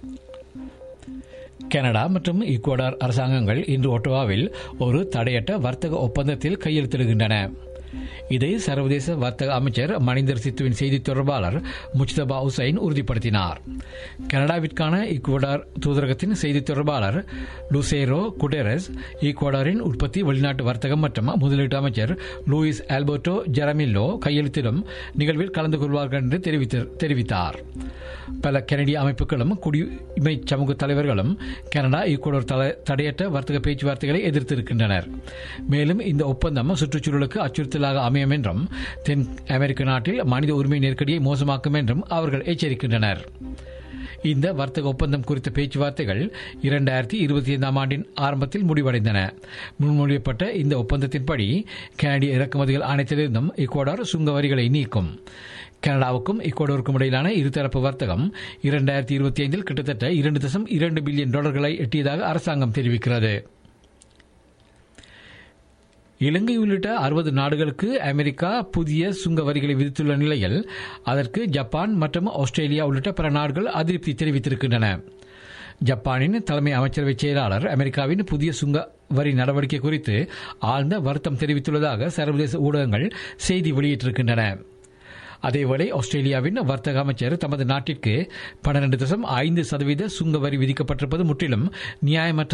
Canada மற்றும் Ecuador அரசாங்கங்கள் இன்று ஒட்டோவாவில் ஒரு தடையற்ற வர்த்தக ஒப்பந்தத்தில் கையெழுத்திடுகின்றன இதை சர்வதேச வர்த்தக அமைச்சர் மணிந்தர் சித்துவின் செய்தி தொடர்பாளர் முஜ்தபா உசைன் உறுதிப்படுத்தினார் கனடாவிற்கான ஈக்குவடார் தூதரகத்தின் செய்தி தொடர்பாளர் லுசேரோ குடேரஸ் ஈக்குவடாரின் உற்பத்தி வெளிநாட்டு வர்த்தகம் மற்றும் முதலீட்டு அமைச்சர் லூயிஸ் ஆல்பர்டோ ஜெரமில்லோ கையெழுத்திடும் நிகழ்வில் கலந்து கொள்வார்கள் என்று தெரிவித்த- தெரிவித்தார் பல கனடிய அமைப்புகளும் குடியுரிமை சமூக தலைவர்களும் கனடா ஈக்குவடோர் தல- தடையற்ற வர்த்தக பேச்சுவார்த்தைகளை எதிர்த்திருக்கின்றனர் மேலும் இந்த ஒப்பந்தம் சுற்றுச்சூழலுக்கு அச்சுறுத்தலாக அமையும் என்றும் தென் அமெரிக்க நாட்டில் மனித உரிமை நெருக்கடியை மோசமாக்கும் என்றும் அவர்கள் எச்சரிக்கின்றனர் இந்த வர்த்தக ஒப்பந்தம் குறித்த பேச்சுவார்த்தைகள் இரண்டாயிரத்தி இருபத்தி ஐந்தாம் ஆண்டின் ஆரம்பத்தில் முடிவடைந்தன முன்மொழியப்பட்ட இந்த ஒப்பந்தத்தின்படி கனடிய இறக்குமதிகள் அனைத்திலிருந்தும் ஈக்குவடார் சுங்க வரிகளை நீக்கும் கனடாவுக்கும் ஈக்குவடோருக்கும் இடையிலான இருதரப்பு வர்த்தகம் இரண்டாயிரத்தி இருபத்தி ஐந்தில் கிட்டத்தட்ட இரண்டு தசம் இரண்டு பில்லியன் டாலர்களை எட்டியதாக அரசாங்கம் தெரிவிக்கிறது இலங்கை உள்ளிட்ட அறுபது நாடுகளுக்கு அமெரிக்கா புதிய சுங்க வரிகளை விதித்துள்ள நிலையில் அதற்கு ஜப்பான் மற்றும் ஆஸ்திரேலியா உள்ளிட்ட பிற நாடுகள் அதிருப்தி தெரிவித்திருக்கின்றன ஜப்பானின் தலைமை அமைச்சரவை செயலாளர் அமெரிக்காவின் புதிய சுங்க வரி நடவடிக்கை குறித்து ஆழ்ந்த வருத்தம் தெரிவித்துள்ளதாக சர்வதேச ஊடகங்கள் செய்தி வெளியிட்டிருக்கின்றன அதேவேளை ஆஸ்திரேலியாவின் வர்த்தக அமைச்சர் தமது நாட்டிற்கு பன்னிரண்டு தசம் ஐந்து சதவீத சுங்க வரி விதிக்கப்பட்டிருப்பது முற்றிலும் நியாயமற்ற